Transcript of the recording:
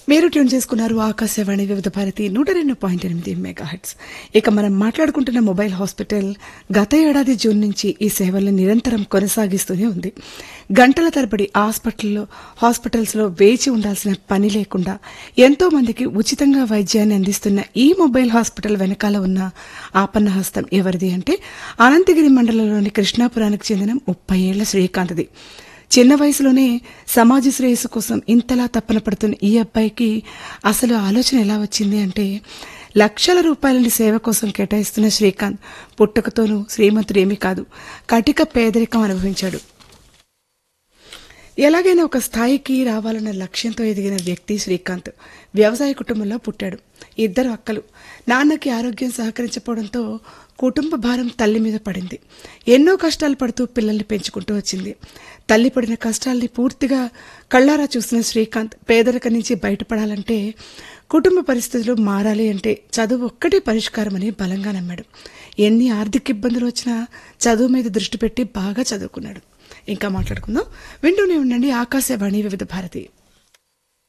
మీరు ట్యూన్ చేసుకున్నారు ఆకాశవాణి వివిధ భారతి నూట రెండు పాయింట్ ఎనిమిది మెగా హెట్స్ ఇక మనం మాట్లాడుకుంటున్న మొబైల్ హాస్పిటల్ గత ఏడాది జూన్ నుంచి ఈ సేవల్ని నిరంతరం కొనసాగిస్తూనే ఉంది గంటల తరబడి హాస్పిటల్లో హాస్పిటల్స్ లో వేచి ఉండాల్సిన పని లేకుండా ఎంతో మందికి ఉచితంగా వైద్యాన్ని అందిస్తున్న ఈ మొబైల్ హాస్పిటల్ వెనకాల ఉన్న ఆపన్న హస్తం ఎవరిది అంటే అనంతగిరి మండలంలోని కృష్ణాపురానికి చెందిన ముప్పై ఏళ్ల శ్రీకాంత్ది చిన్న వయసులోనే సమాజ శ్రేయస్సు కోసం ఇంతలా తప్పన పడుతున్న ఈ అబ్బాయికి అసలు ఆలోచన ఎలా వచ్చింది అంటే లక్షల రూపాయలని సేవ కోసం కేటాయిస్తున్న శ్రీకాంత్ పుట్టుకతోనూ శ్రీమంతుడు ఏమీ కాదు కటిక పేదరికం అనుభవించాడు ఎలాగైనా ఒక స్థాయికి రావాలన్న లక్ష్యంతో ఎదిగిన వ్యక్తి శ్రీకాంత్ వ్యవసాయ కుటుంబంలో పుట్టాడు ఇద్దరు అక్కలు నాన్నకి ఆరోగ్యం సహకరించకపోవడంతో కుటుంబ భారం తల్లి మీద పడింది ఎన్నో కష్టాలు పడుతూ పిల్లల్ని పెంచుకుంటూ వచ్చింది తల్లి పడిన కష్టాల్ని పూర్తిగా కళ్ళారా చూసిన శ్రీకాంత్ పేదరికం నుంచి బయటపడాలంటే కుటుంబ పరిస్థితులు మారాలి అంటే చదువు ఒక్కటే పరిష్కారమని బలంగా నమ్మాడు ఎన్ని ఆర్థిక ఇబ్బందులు వచ్చినా చదువు మీద దృష్టి పెట్టి బాగా చదువుకున్నాడు ఇంకా మాట్లాడుకుందాం వింటూనే ఉండండి ఆకాశవాణి వివిధ భారతి